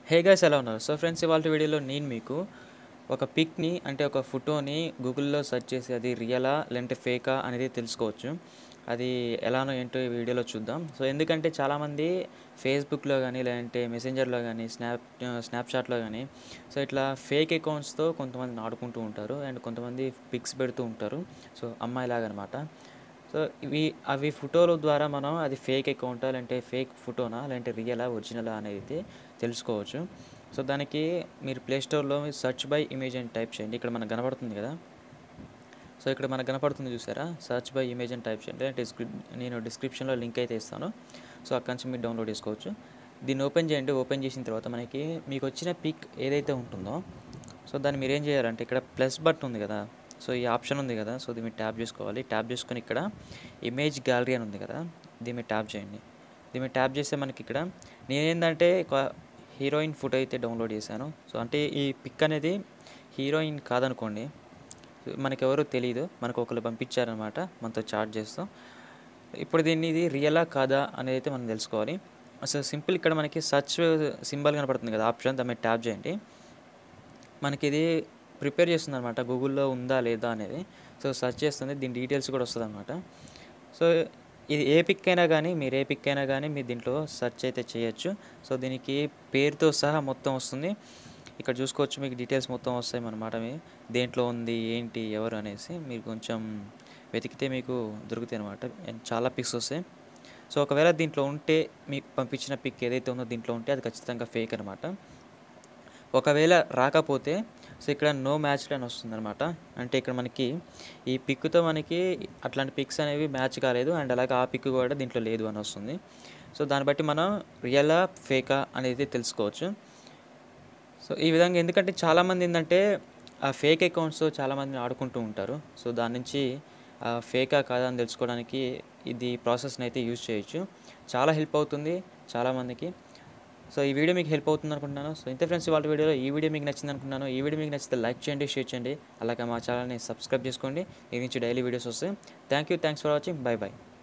hey guys ఎలా ఉన్నారు so friends ఇవాళ వీడియోలో నేను మీకు ఒక పిక్ని అంటే ఒక ఫోటోని గూగుల్లో సెర్చ్ చేసి అది రియలా లేదంటే ఫేకా అనేది తెలుసుకోవచ్చు అది ఎలానో ఏంటో ఈ వీడియోలో చూద్దాం సో ఎందుకంటే చాలామంది ఫేస్బుక్లో కానీ లేదంటే మెసెంజర్లో కానీ స్నాప్ స్నాప్చాట్లో కానీ సో ఇట్లా ఫేక్ అకౌంట్స్తో కొంతమంది ఆడుకుంటూ ఉంటారు అండ్ కొంతమంది పిక్స్ పెడుతూ ఉంటారు సో అమ్మాయిలాగా అనమాట సో ఇవి అవి ఫోటోల ద్వారా మనం అది ఫేక్ అకౌంటా లేదంటే ఫేక్ ఫోటోనా లేదంటే రియలా ఒరిజినలా అనేది తెలుసుకోవచ్చు సో దానికి మీరు ప్లే స్టోర్లో సెర్చ్ బై ఇమేజ్ అని టైప్ చేయండి ఇక్కడ మనకు కనబడుతుంది కదా సో ఇక్కడ మనకు కనపడుతుంది చూసారా సెర్చ్ బై ఇమేజ్ అని టైప్ చేయండి డిస్క్రిప్ నేను డిస్క్రిప్షన్లో లింక్ అయితే ఇస్తాను సో అక్కడి నుంచి మీరు డౌన్లోడ్ చేసుకోవచ్చు దీన్ని ఓపెన్ చేయండి ఓపెన్ చేసిన తర్వాత మనకి మీకు వచ్చిన పిక్ ఏదైతే ఉంటుందో సో దాన్ని మీరు ఏం చేయాలంటే ఇక్కడ ప్లస్ బట్ ఉంది కదా సో ఈ ఆప్షన్ ఉంది కదా సో దీన్ని ట్యాప్ చేసుకోవాలి ట్యాప్ చేసుకొని ఇక్కడ ఇమేజ్ గ్యాలరీ అని ఉంది కదా దీన్ని మీరు ట్యాప్ చేయండి దీన్ని ట్యాప్ చేస్తే మనకి ఇక్కడ నేనేంటంటే ఒక హీరోయిన్ ఫోటో అయితే డౌన్లోడ్ చేశాను సో అంటే ఈ పిక్ అనేది హీరోయిన్ కాదనుకోండి మనకి ఎవరో తెలియదు మనకు ఒకరు పంపించారనమాట మనతో చాట్ చేస్తూ ఇప్పుడు దీన్ని ఇది రియలా కాదా అనేది అయితే మనం తెలుసుకోవాలి సో సింపుల్ ఇక్కడ మనకి సర్చ్ సింబల్ కనపడుతుంది కదా ఆప్షన్ దాని మీద ట్యాప్ చేయండి మనకి ఇది ప్రిపేర్ చేస్తుంది అనమాట గూగుల్లో ఉందా లేదా అనేది సో సెర్చ్ చేస్తుంది దీని డీటెయిల్స్ కూడా వస్తుంది అనమాట సో ఇది ఏ పిక్ అయినా కానీ మీరు ఏ పిక్ అయినా కానీ మీరు దీంట్లో సెర్చ్ అయితే చేయొచ్చు సో దీనికి పేరుతో సహా మొత్తం వస్తుంది ఇక్కడ చూసుకోవచ్చు మీకు డీటెయిల్స్ మొత్తం వస్తాయి అన్నమాట మీ దేంట్లో ఉంది ఏంటి ఎవరు అనేసి మీరు కొంచెం వెతికితే మీకు దొరుకుతాయి అనమాట చాలా పిక్స్ వస్తాయి సో ఒకవేళ దీంట్లో ఉంటే మీకు పంపించిన పిక్ ఏదైతే ఉందో దీంట్లో ఉంటే అది ఖచ్చితంగా ఫేక్ అనమాట ఒకవేళ రాకపోతే సో ఇక్కడ నో మ్యాచ్ అని వస్తుంది అనమాట అంటే ఇక్కడ మనకి ఈ పిక్తో మనకి అట్లాంటి పిక్స్ అనేవి మ్యాచ్ కాలేదు అండ్ అలాగే ఆ పిక్ కూడా దీంట్లో లేదు అని వస్తుంది సో దాన్ని బట్టి మనం రియలా ఫేకా అనేది తెలుసుకోవచ్చు సో ఈ విధంగా ఎందుకంటే చాలామంది ఏంటంటే ఆ ఫేక్ అకౌంట్స్ చాలామంది ఆడుకుంటూ ఉంటారు సో దాని నుంచి ఫేకా కాదా అని తెలుసుకోవడానికి ఇది ప్రాసెస్ని అయితే యూజ్ చేయొచ్చు చాలా హెల్ప్ అవుతుంది చాలామందికి సో ఈ వీడియో మీకు హెల్ప్ అవుతుంది అనుకుంటున్నాను సో ఇంత ఫ్రెండ్స్ వాళ్ళ వీడియోలో ఈ వీడియో మీకు నచ్చింది అనుకుంటున్నాను ఈ వీడియో మీకు నచ్చితే లైక్ చేయండి షేర్ చేయండి అలాగే మా ఛానల్ని సబ్స్క్రైబ్ చేసుకోండి ఈ నుంచి డైలీ వీడియోస్ వస్తాయి thank you thanks for watching bye by